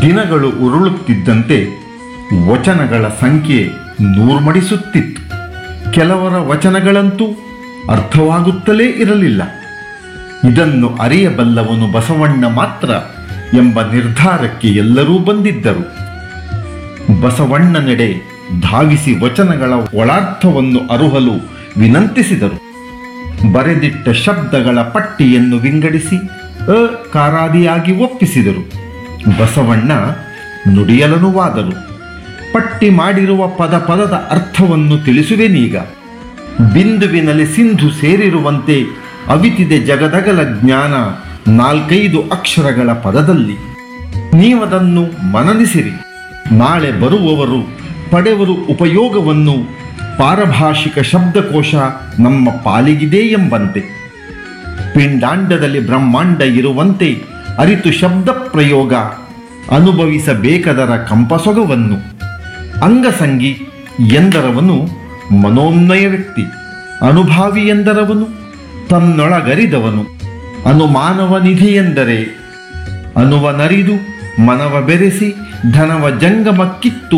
ದಿನಗಳು ಉರುಳುತ್ತಿದ್ದಂತೆ ವಚನಗಳ ಸಂಖ್ಯೆ ನೂರ್ಮಡಿಸುತ್ತಿತ್ತು ಕೆಲವರ ವಚನಗಳಂತೂ ಅರ್ಥವಾಗುತ್ತಲೇ ಇರಲಿಲ್ಲ ಇದನ್ನು ಅರಿಯಬಲ್ಲವನು ಬಸವಣ್ಣ ಮಾತ್ರ ಎಂಬ ನಿರ್ಧಾರಕ್ಕೆ ಎಲ್ಲರೂ ಬಂದಿದ್ದರು ಬಸವಣ್ಣನೆಡೆ ಧಾವಿಸಿ ವಚನಗಳ ಒಳಾರ್ಥವನ್ನು ಅರುಹಲು ವಿನಂತಿಸಿದರು ಬರೆದಿಟ್ಟ ಶಬ್ದಗಳ ಪಟ್ಟಿಯನ್ನು ವಿಂಗಡಿಸಿ ಅಕಾರಾದಿಯಾಗಿ ಒಪ್ಪಿಸಿದರು ಬಸವಣ್ಣ ನುಡಿಯಲನುವಾದರು ಪಟ್ಟಿ ಮಾಡಿರುವ ಪದ ಪದದ ಅರ್ಥವನ್ನು ತಿಳಿಸುವೆನೀಗ ಬಿಂದುವಿನಲ್ಲಿ ಸಿಂಧು ಸೇರಿರುವಂತೆ ಅವಿತಿದೆ ಜಗದಗಲ ಜ್ಞಾನ ನಾಲ್ಕೈದು ಅಕ್ಷರಗಳ ಪದದಲ್ಲಿ ನೀವದನ್ನು ಮನನಿಸಿರಿ ನಾಳೆ ಬರುವವರು ಪಡೆವರು ಉಪಯೋಗವನ್ನು ಪಾರಭಾಷಿಕ ಶಬ್ದಕೋಶ ನಮ್ಮ ಪಾಲಿಗಿದೆ ಎಂಬಂತೆ ಪಿಂಡಾಂಡದಲ್ಲಿ ಬ್ರಹ್ಮಾಂಡ ಇರುವಂತೆ ಅರಿತು ಶಬ್ದ ಪ್ರಯೋಗ ಅನುಭವಿಸಬೇಕದರ ಕಂಪಸೊಗವನ್ನು ಅಂಗಸಂಗಿ ಎಂದರವನು ಮನೋನ್ಮಯ ವ್ಯಕ್ತಿ ಅನುಭಾವಿ ಎಂದರವನು ತನ್ನೊಳಗರಿದವನು ಅನುಮಾನವ ನಿಧಿ ಎಂದರೆ ಅನುವನರಿದು ಮನವ ಬೆರೆಸಿ ಧನವ ಜಂಗಮ ಕಿತ್ತು